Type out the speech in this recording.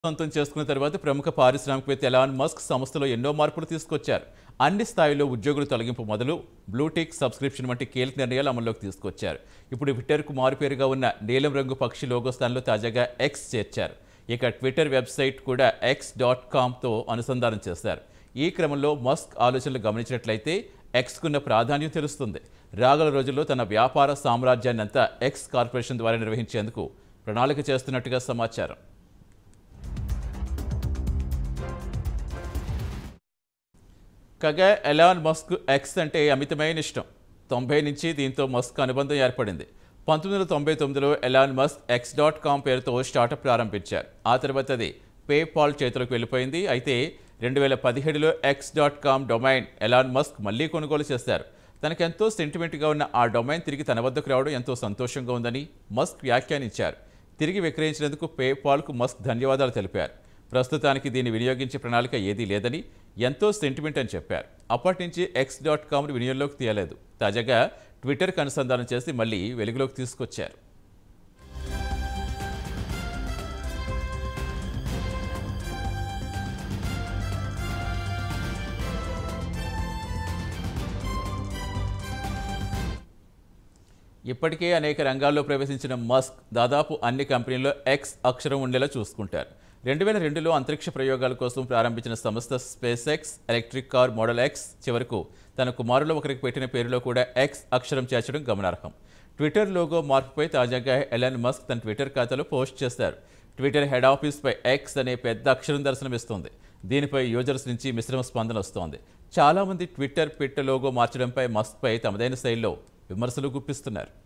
సొంతం చేసుకున్న తర్వాత ప్రముఖ పారిశ్రామికవేత్త ఎలాన్ మస్క్ సంస్థలో ఎన్నో మార్పులు తీసుకొచ్చారు అన్ని స్థాయిల్లో ఉద్యోగుల తొలగింపు మొదలు బ్లూటిక్ సబ్స్క్రిప్షన్ వంటి కీలక నిర్ణయాలు అమల్లోకి తీసుకొచ్చారు ఇప్పుడు ట్విట్టర్కు మారుపేరుగా ఉన్న నీలం రంగు పక్షి లోగో స్థానంలో తాజాగా ఎక్స్ చేర్చారు ఇక ట్విట్టర్ వెబ్సైట్ కూడా ఎక్స్ డాట్ కామ్తో అనుసంధానం చేశారు ఈ క్రమంలో మస్క్ ఆలోచనలు గమనించినట్లయితే ఎక్స్కున్న ప్రాధాన్యం తెలుస్తుంది రాగల రోజుల్లో తన వ్యాపార సామ్రాజ్యాన్ని అంతా ఎక్స్ కార్పొరేషన్ ద్వారా నిర్వహించేందుకు ప్రణాళిక చేస్తున్నట్టుగా సమాచారం కాగా ఎలాన్ మస్క్ ఎక్స్ అంటే అమితమైన ఇష్టం తొంభై నుంచి దీంతో మస్క్ అనుబంధం ఏర్పడింది పంతొమ్మిది వందల తొంభై తొమ్మిదిలో Elon Musk X dot com పేరుతో స్టార్టప్ ప్రారంభించారు ఆ తర్వాత అది పేపాల్ చేతులకు వెళ్ళిపోయింది అయితే రెండు వేల పదిహేడులో X dot com domain Elon Musk మళ్ళీ కొనుగోలు చేశారు తనకెంతో సెంటిమెంట్గా ఉన్న ఆ డొమైన్ తిరిగి తన వద్దకు రావడం ఎంతో సంతోషంగా ఉందని మస్క్ వ్యాఖ్యానించారు తిరిగి విక్రయించినందుకు పేపాల్కు మస్క్ ధన్యవాదాలు తెలిపారు ప్రస్తుతానికి దీన్ని వినియోగించే ప్రణాళిక ఏదీ లేదని ఎంతో సెంటిమెంట్ అని చెప్పారు అప్పటి నుంచి ఎక్స్ డాట్ కామ్ను వినియోగంలోకి తీయలేదు తాజాగా ట్విట్టర్కి అనుసంధానం చేసి మళ్ళీ వెలుగులోకి తీసుకొచ్చారు ఇప్పటికే అనేక రంగాల్లో ప్రవేశించిన మస్క్ దాదాపు అన్ని కంపెనీల్లో ఎక్స్ అక్షరం ఉండేలా చూసుకుంటారు రెండు వేల రెండులో అంతరిక్ష ప్రయోగాల కోసం ప్రారంభించిన సంస్థ SpaceX electric car model X చివరకు తన కుమారులో ఒకరికి పెట్టిన పేరులో కూడా ఎక్స్ అక్షరం చేర్చడం గమనార్హం ట్విట్టర్ లోగో మార్పుపై తాజాగా ఎలన్ మస్క్ తన ట్విట్టర్ ఖాతాలో పోస్ట్ చేశారు ట్విట్టర్ హెడ్ ఆఫీస్పై ఎక్స్ అనే పెద్ద అక్షరం దర్శనమిస్తోంది దీనిపై యూజర్స్ నుంచి మిశ్రమ స్పందన వస్తోంది చాలామంది ట్విట్టర్ పిట్ట లోగో మార్చడంపై మస్క్పై తమదైన శైలిలో విమర్శలు గుప్పిస్తున్నారు